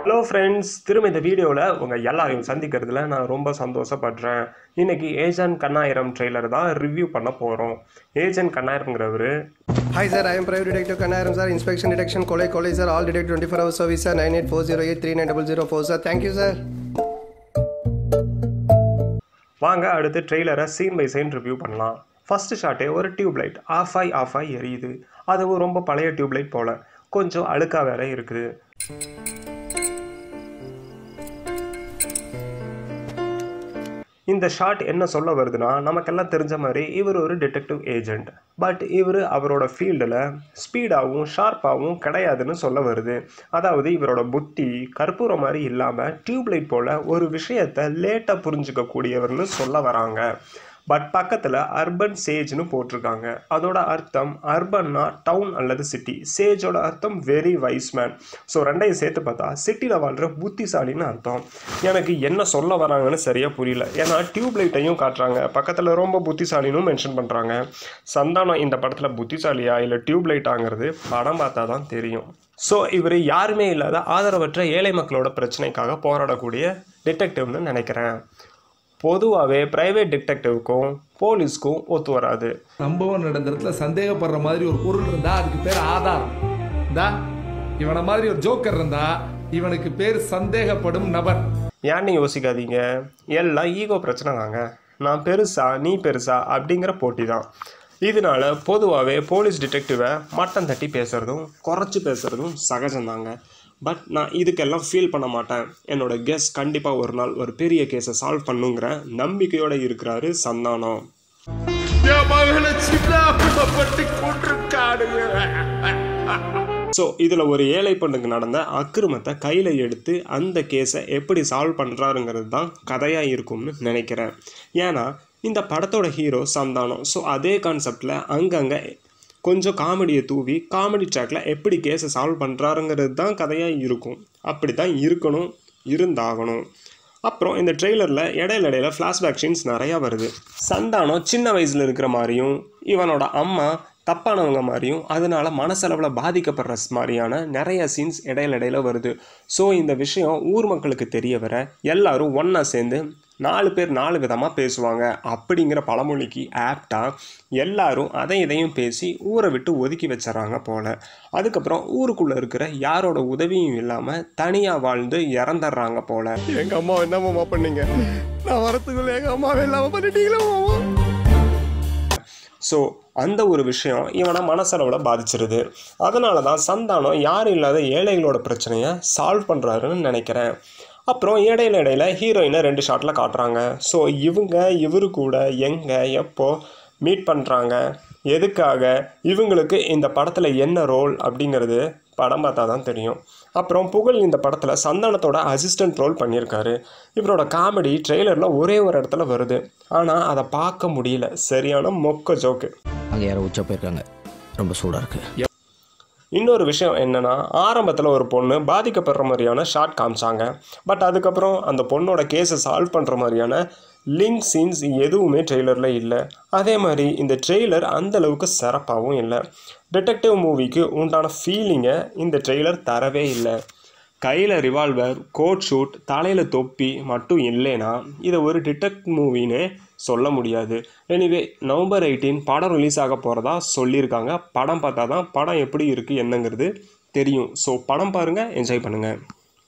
hello friends திரும்ப இந்த வீடியோவில் உங்கள் எல்லாரையும் சந்திக்கிறதுல நான் ரொம்ப சந்தோஷப்படுறேன் இன்னைக்கு ஏஜென்ட் கண்ணாயிரம் ட்ரெய்லர் தான் ரிவ்யூ பண்ண போகிறோம் ஏஜென்ட் கண்ணாயிரம்ங்கிறவர் hi sir I am private detective Kannayiram sir inspection detection கொலை கொலை sir all detect twenty four hour service sir nine eight four zero eight three nine double zero four sir thank you sir வாங்க அடுத்து ட்ரெய்லரை scene by scene review பண்ணலாம் first ஷாட்டே ஒரு tube light off ஆகி off ஆகி எரியுது அதுவும் ரொம்ப பழைய டியூப் லைட் போல் கொஞ்சம் அழுக்கா வேற இருக்குது இந்த ஷாட் என்ன சொல்ல வருதுன்னா நமக்கெல்லாம் தெரிஞ்ச மாதிரி இவர் ஒரு டிடெக்டிவ் ஏஜென்ட் பட் இவர் அவரோட ஃபீல்டில் ஸ்பீடாகவும் ஷார்ப்பாகவும் கிடையாதுன்னு சொல்ல வருது அதாவது இவரோட புத்தி கற்பூரம் மாதிரி இல்லாமல் டியூப்லைட் போல் ஒரு விஷயத்தை லேட்டாக புரிஞ்சுக்க கூடியவர்னு சொல்ல வராங்க பட் பக்கத்தில் அர்பன் சேஜ்னு போட்டிருக்காங்க அதோட அர்த்தம் அர்பன்னா டவுன் அல்லது சிட்டி சேஜோட அர்த்தம் வெரி வைஸ் மேன் ஸோ ரெண்டையும் சேர்த்து பார்த்தா சிட்டியில் வாழ்கிற புத்திசாலின்னு அர்த்தம் எனக்கு என்ன சொல்ல வராங்கன்னு சரியாக புரியல ஏன்னா டியூப் லைட்டையும் காட்டுறாங்க பக்கத்தில் ரொம்ப புத்திசாலினும் மென்ஷன் பண்ணுறாங்க சந்தானம் இந்த படத்தில் புத்திசாலியா இல்லை டியூப் லைட்டாங்கிறது படம் பார்த்தா தான் தெரியும் ஸோ இவர் யாருமே இல்லாத ஆதரவற்ற ஏழை மக்களோட பிரச்சனைக்காக போராடக்கூடிய டிடெக்டிவ்னு நினைக்கிறேன் பொதுவாகவே ப்ரைவேட் டிடெக்டிவ்க்கும் போலீஸ்க்கும் ஒத்து வராது சம்பவம் நடந்த இடத்துல சந்தேகப்படுற மாதிரி ஒரு பொருள் இருந்தா அதுக்கு பேர் ஆதாரம் இந்தா இவனை மாதிரி ஒரு ஜோக்கர் இருந்தா இவனுக்கு பேர் சந்தேகப்படும் நபர் ஏன்னு யோசிக்காதீங்க எல்லாம் ஈகோ பிரச்சனை தாங்க நான் பெருசா நீ பெருசா அப்படிங்கிற போட்டி தான் இதனால பொதுவாகவே போலீஸ் டிடெக்டிவை மட்டம் தட்டி பேசுகிறதும் குறைச்சி பேசுகிறதும் சகஜம்தாங்க பட் நான் இதுக்கெல்லாம் ஃபீல் பண்ண மாட்டேன் என்னோட கெஸ் கண்டிப்பாக ஒரு நாள் ஒரு பெரிய கேஸை சால்வ் பண்ணுங்கிற நம்பிக்கையோடு இருக்கிறாரு சந்தானம் ஸோ இதில் ஒரு ஏழை பொண்ணுக்கு நடந்த அக்கிரமத்தை கையில் எடுத்து அந்த கேஸை எப்படி சால்வ் பண்ணுறாருங்கிறது தான் கதையாக இருக்கும்னு நினைக்கிறேன் ஏன்னா இந்த படத்தோட ஹீரோ சந்தானம் ஸோ அதே கான்செப்டில் அங்கங்கே கொஞ்சம் காமெடியை தூவி காமெடி ட்ராக்ல எப்படி கேஸை சால்வ் பண்ணுறாருங்கிறது தான் கதையாக இருக்கும் அப்படி தான் இருக்கணும் இருந்தாகணும் அப்புறம் இந்த ட்ரெய்லரில் இடையில இடையில ஃப்ளாஷ்பேக் சீன்ஸ் நிறையா வருது சந்தானம் சின்ன வயசில் இருக்கிற மாதிரியும் இவனோட அம்மா தப்பானவங்க மாதிரியும் அதனால மனசளவில் பாதிக்கப்படுற மாதிரியான நிறைய சீன்ஸ் இடையில இடையில வருது ஸோ இந்த விஷயம் ஊர் மக்களுக்கு தெரிய வர எல்லாரும் ஒன்றா சேர்ந்து நாலு பேர் நாலு விதமாக பேசுவாங்க அப்படிங்கிற பழமொழிக்கு ஆப்டாக எல்லாரும் அதை இதையும் பேசி ஊரை விட்டு ஒதுக்கி வச்சிடறாங்க போல் அதுக்கப்புறம் ஊருக்குள்ளே இருக்கிற யாரோட உதவியும் இல்லாமல் தனியாக வாழ்ந்து இறந்துடுறாங்க போல் எங்கள் அம்மா என்ன மாமா பண்ணீங்க நான் வரத்துக்குள்ள எங்கள் அம்மாவை இல்லாமல் பண்ணிட்டீங்களா மாமா ஸோ அந்த ஒரு விஷயம் இவனை மனசளவில் பாதிச்சிருது அதனால தான் சந்தானம் யாரும் இல்லாத ஏழைகளோட பிரச்சனையை சால்வ் பண்ணுறாருன்னு நினைக்கிறேன் அப்புறம் இடையில இடையில ஹீரோயினை ரெண்டு ஷாட்டில் காட்டுறாங்க ஸோ இவங்க இவரு கூட எங்கே எப்போ மீட் பண்ணுறாங்க எதுக்காக இவங்களுக்கு இந்த படத்தில் என்ன ரோல் அப்படிங்கிறது படம் பார்த்தா தான் தெரியும் அப்புறம் புகழ் இந்த படத்தில் சந்தானத்தோட அசிஸ்டன்ட் ரோல் பண்ணியிருக்காரு இவரோட காமெடி ட்ரெய்லரில் ஒரே ஒரு இடத்துல வருது ஆனால் அதை பார்க்க முடியல சரியான மொக்க ஜோக்கு அங்கே யாரோ உச்சா போயிருக்காங்க ரொம்ப சூடாக இருக்குது இன்னொரு விஷயம் என்னென்னா ஆரம்பத்தில் ஒரு பொண்ணு பாதிக்கப்படுற மாதிரியான ஷார்ட் காமிச்சாங்க பட் அதுக்கப்புறம் அந்த பொண்ணோட கேஸை சால்வ் பண்ணுற மாதிரியான லிங்க் சீன்ஸ் எதுவுமே ட்ரெய்லரில் இல்லை அதே மாதிரி இந்த ட்ரெய்லர் அந்த அளவுக்கு சிறப்பாகவும் இல்லை டிடெக்டிவ் மூவிக்கு உண்டான ஃபீலிங்கை இந்த ட்ரெய்லர் தரவே இல்லை கையில் ரிவால்வர் கோட் ஷூட் தலையில் தொப்பி மட்டும் இல்லைன்னா இதை ஒரு டிடெக்ட் மூவின்னு சொல்ல முடியாது எனிவே நவம்பர் எயிட்டீன் படம் ரிலீஸ் ஆக போகிறதா சொல்லியிருக்காங்க படம் பார்த்தா தான் படம் எப்படி இருக்குது என்னங்கிறது தெரியும் ஸோ படம் பாருங்கள் என்ஜாய் பண்ணுங்கள்